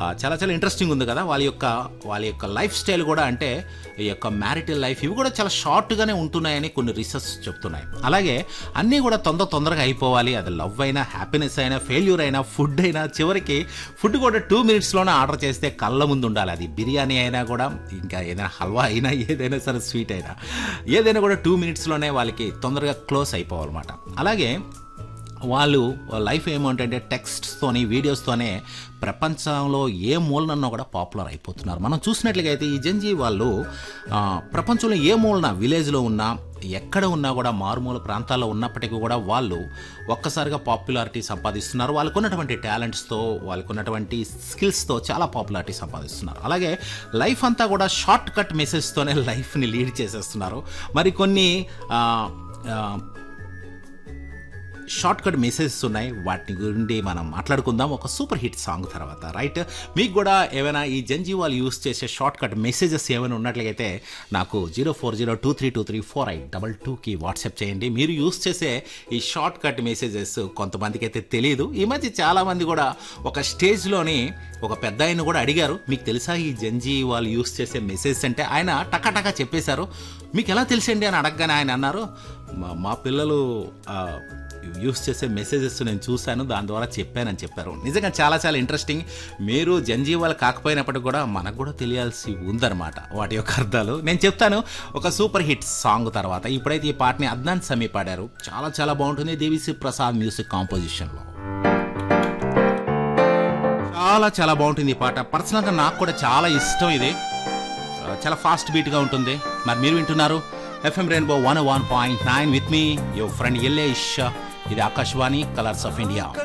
ఆ, చాలా చాలా ఇంట్రెస్టింగ్ ఉంది కదా వాళ్ళ యొక్క వాళ్ళ యొక్క లైఫ్ స్టైల్ కూడా అంటే ఈ యొక్క మ్యారిటల్ లైఫ్ ఇవి కూడా చాలా షార్ట్గానే ఉంటున్నాయని కొన్ని రీసెర్చ్ చెప్తున్నాయి అలాగే అన్నీ కూడా తొందర తొందరగా అయిపోవాలి అది లవ్ అయినా హ్యాపీనెస్ అయినా ఫెయిల్యూర్ అయినా ఫుడ్ అయినా చివరికి ఫుడ్ కూడా టూ మినిట్స్లోనే ఆర్డర్ చేస్తే కళ్ళ ముందు ఉండాలి అది బిర్యానీ అయినా కూడా ఇంకా ఏదైనా హల్వా అయినా ఏదైనా సరే స్వీట్ అయినా ఏదైనా కూడా టూ మినిట్స్లోనే వాళ్ళకి తొందరగా క్లోజ్ అయిపోవాలన్నమాట అలాగే వాళ్ళు లైఫ్ ఏమంటే టెక్స్ట్స్తోని వీడియోస్తోనే ప్రపంచంలో ఏ మూలనన్నా కూడా పాపులర్ అయిపోతున్నారు మనం చూసినట్లుగా అయితే ఈ జంజీ వాళ్ళు ఆ, ప్రపంచంలో ఏ మూలన విలేజ్లో ఉన్నా ఎక్కడ ఉన్నా కూడా మారుమూల ప్రాంతాల్లో ఉన్నప్పటికీ కూడా వాళ్ళు ఒక్కసారిగా పాపులారిటీ సంపాదిస్తున్నారు వాళ్ళకు ఉన్నటువంటి టాలెంట్స్తో వాళ్ళకు ఉన్నటువంటి స్కిల్స్తో చాలా పాపులారిటీ సంపాదిస్తున్నారు అలాగే లైఫ్ అంతా కూడా షార్ట్ కట్ మెసేజ్తోనే లైఫ్ని లీడ్ చేసేస్తున్నారు మరి కొన్ని ఆ, ఆ, షార్ట్ కట్ మెసేజెస్ ఉన్నాయి వాటి గురించి మనం మాట్లాడుకుందాం ఒక సూపర్ హిట్ సాంగ్ తర్వాత రైట్ మీకు కూడా ఏమైనా ఈ జంజీ వాళ్ళు యూస్ చేసే షార్ట్ కట్ మెసేజెస్ ఏమైనా ఉన్నట్లయితే నాకు zero four zero two three two three four eight double టూకి వాట్సాప్ చేయండి మీరు యూస్ చేసే ఈ షార్ట్ కట్ మెసేజెస్ కొంతమందికి అయితే తెలియదు ఈ మధ్య చాలామంది కూడా ఒక స్టేజ్లోని ఒక పెద్ద ఆయన కూడా అడిగారు మీకు తెలుసా ఈ జంజీ వాళ్ళు యూస్ చేసే మెసేజ్ అంటే ఆయన టకాటకా చెప్పేశారు మీకు ఎలా తెలుసండి అని అడగగానే ఆయన అన్నారు "మా- మా పిల్లలు ఆ, యూస్ చేసే మెసేజెస్ నేను చూశాను దాని ద్వారా చెప్పానని చెప్పారు నిజంగా చాలా చాలా ఇంట్రెస్టింగ్ మీరు జంజీవాలు కాకపోయినప్పటికీ కూడా మనకు కూడా తెలియాల్సి ఉందన్నమాట వాటి యొక్క అర్థాలు నేను చెప్తాను ఒక సూపర్ హిట్ సాంగ్ తర్వాత ఇప్పుడైతే ఈ పాటని అద్నాన్ సమీ పాడారు చాలా చాలా బాగుంటుంది దేవిశ్రీ ప్రసాద్ మ్యూజిక్ కాంపోజిషన్లో చాలా చాలా బాగుంటుంది ఈ పాట పర్సనల్గా నాకు కూడా చాలా ఇష్టం ఇది చాలా ఫాస్ట్ బీట్గా ఉంటుంది మరి మీరు వింటున్నారు FM rainbow one one point nine with మీ యువర్ ఫ్రెండ్ ఎల్లేష్ ఇది ఆకాశవాణి కలర్స్ ఆఫ్ ఇండియా